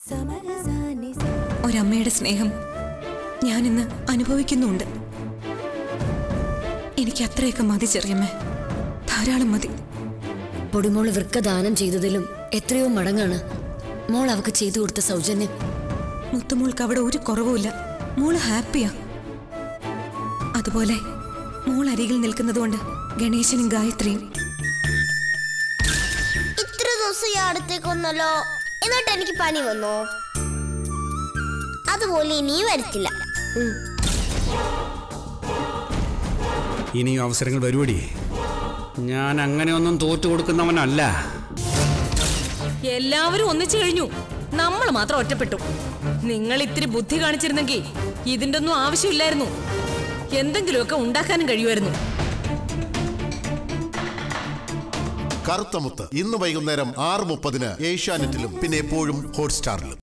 ഒരമ്മയുടെ സ്നേഹം ഞാനിന്ന് അനുഭവിക്കുന്നുണ്ട് എനിക്ക് അത്രയൊക്കെ മതി ചെറിയമ്മേ ധാരാളം മതി പൊടിമോള് വൃക്ക ദാനം ചെയ്തതിലും എത്രയോ മടങ്ങാണ് മോൾ അവക്ക് ചെയ്തു കൊടുത്ത സൗജന്യം മുത്തുമോൾക്ക് അവിടെ ഒരു കുറവുമില്ല മോള് ഹാപ്പിയാ അതുപോലെ മോൾ അരികിൽ നിൽക്കുന്നതുകൊണ്ട് ഗണേശനും ഗായത്രിയും ഇത്ര ദിവസം ഈ അടുത്തേക്ക് വന്നല്ലോ എന്നിട്ട് എനിക്ക് പനി വന്നോ അതുപോലെ ഇനിയും വരത്തില്ല ഇനിയും അവസരങ്ങൾ വരുവടി ഞാൻ അങ്ങനെയൊന്നും തോറ്റു കൊടുക്കുന്നവനല്ല എല്ലാവരും ഒന്നിച്ചു കഴിഞ്ഞു നമ്മൾ മാത്രം ഒറ്റപ്പെട്ടു നിങ്ങൾ ഇത്തിരി ബുദ്ധി കാണിച്ചിരുന്നെങ്കിൽ ഇതിന്റെ ഒന്നും ആവശ്യമില്ലായിരുന്നു എന്തെങ്കിലുമൊക്കെ ഉണ്ടാക്കാനും കഴിയുമായിരുന്നു കറുത്തമുത്ത് ഇന്ന് വൈകുന്നേരം ആറ് മുപ്പതിന് ഏഷ്യാനെറ്റിലും പിന്നെ എപ്പോഴും ഹോട്ട്സ്റ്റാറിലും